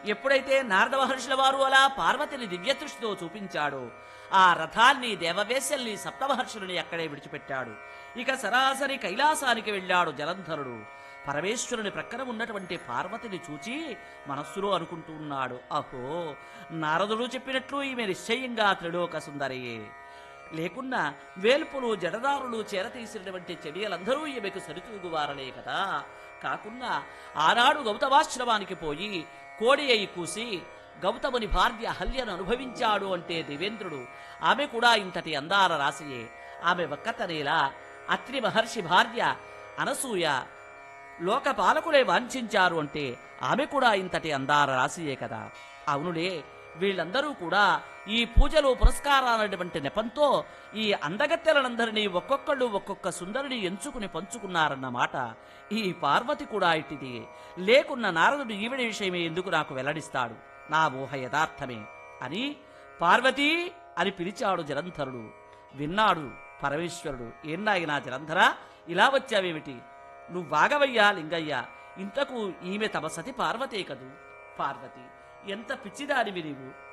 ఎప్పుడైతే నారద మహర్షుల వారు అలా పార్వతిని దివ్యదృష్టితో చూపించాడో ఆ రథాన్ని దేవవేశల్ని సప్తమహర్షులని అక్కడే విడిచిపెట్టాడు ఇక సరాసరి కైలాసానికి వెళ్ళాడు జలంధరుడు పరమేశ్వరుని ప్రక్కన ఉన్నటువంటి పార్వతిని చూచి మనస్సులో అనుకుంటూ ఉన్నాడు అహో నారదుడు చెప్పినట్లు ఈమె నిశ్చయంగా త్రిలోక సుందరియే లేకున్నా వేల్పులు జడదారులు చేరతీసినటువంటి చెడియలందరూ ఈమెకు సరితూగువారలే కదా కాకున్నా ఆనాడు గౌతమాశ్రమానికి పోయి కోడి అయి కూసి గౌతముని భార్య హల్యను అనుభవించాడు అంటే దేవేంద్రుడు ఆమె కూడా ఇంతటి అందాల రాశియే ఆమె ఒక్కతనేలా అత్రి మహర్షి భార్య అనసూయ లోక పాలకులే వాంఛించారు అంటే ఆమె కూడా ఇంతటి అందాల రాశియే కదా అవునులే వీళ్ళందరూ కూడా ఈ పూజలు పురస్కారాలటువంటి నెపంతో ఈ అందగత్తెలనందరినీ ఒక్కొక్కళ్ళు ఒక్కొక్క సుందరిని ఎంచుకుని పంచుకున్నారన్నమాట ఈ పార్వతి కూడా ఇట్టిది లేకున్న నారదుడు ఈవిడ విషయమే ఎందుకు నాకు వెల్లడిస్తాడు నా ఊహ యథార్థమే అని పార్వతీ అని పిలిచాడు జలంధరుడు విన్నాడు పరమేశ్వరుడు ఏన్నాయినా జలంధర ఇలా వచ్చావేమిటి నువ్వు వాగవయ్యా లింగయ్య ఇంతకు ఈమె తమ సతి పార్వతే కదూ పార్వతి ఎంత పిచ్చిదానివి నీవు